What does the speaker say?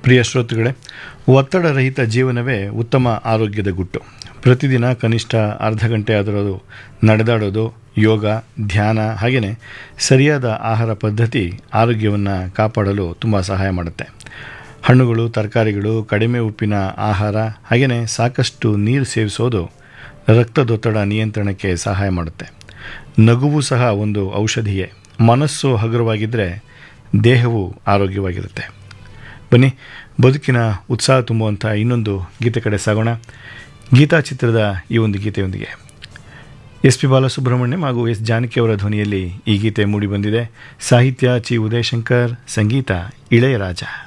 ಪ್ರಿಯ ಶ್ರೋತೃಗಳೇ ಒತ್ತಡರಹಿತ ಜೀವನವೇ ಉತ್ತಮ ಆರೋಗ್ಯದ ಗುಟ್ಟು ಪ್ರತಿದಿನ ಕನಿಷ್ಠ ಅರ್ಧ ಗಂಟೆ ಆದರೂ ನಡೆದಾಡೋದು ಯೋಗ ಧ್ಯಾನ ಹಾಗೆಯೇ ಸರಿಯಾದ ಆಹಾರ ಪದ್ಧತಿ ಆರೋಗ್ಯವನ್ನು ಕಾಪಾಡಲು ತುಂಬ ಸಹಾಯ ಮಾಡುತ್ತೆ ಹಣ್ಣುಗಳು ತರಕಾರಿಗಳು ಕಡಿಮೆ ಉಪ್ಪಿನ ಆಹಾರ ಹಾಗೆಯೇ ಸಾಕಷ್ಟು ನೀರು ಸೇವಿಸೋದು ರಕ್ತದೊತ್ತಡ ನಿಯಂತ್ರಣಕ್ಕೆ ಸಹಾಯ ಮಾಡುತ್ತೆ ನಗುವು ಸಹ ಒಂದು ಔಷಧಿಯೇ ಮನಸ್ಸು ಹಗುರವಾಗಿದ್ದರೆ ದೇಹವು ಆರೋಗ್ಯವಾಗಿರುತ್ತೆ ಬನ್ನಿ ಬದುಕಿನ ಉತ್ಸಾಹ ತುಂಬುವಂಥ ಇನ್ನೊಂದು ಗೀತೆ ಕಡೆ ಸಾಗೋಣ ಗೀತಾ ಚಿತ್ರದ ಈ ಒಂದು ಗೀತೆಯೊಂದಿಗೆ ಎಸ್ ಪಿ ಬಾಲಸುಬ್ರಹ್ಮಣ್ಯಂ ಹಾಗೂ ಎಸ್ ಜಾನಕಿಯವರ ಧ್ವನಿಯಲ್ಲಿ ಈ ಗೀತೆ ಮೂಡಿಬಂದಿದೆ ಸಾಹಿತ್ಯ ಚಿ ಉದಯಶಂಕರ್ ಸಂಗೀತ ಇಳೆಯರಾಜ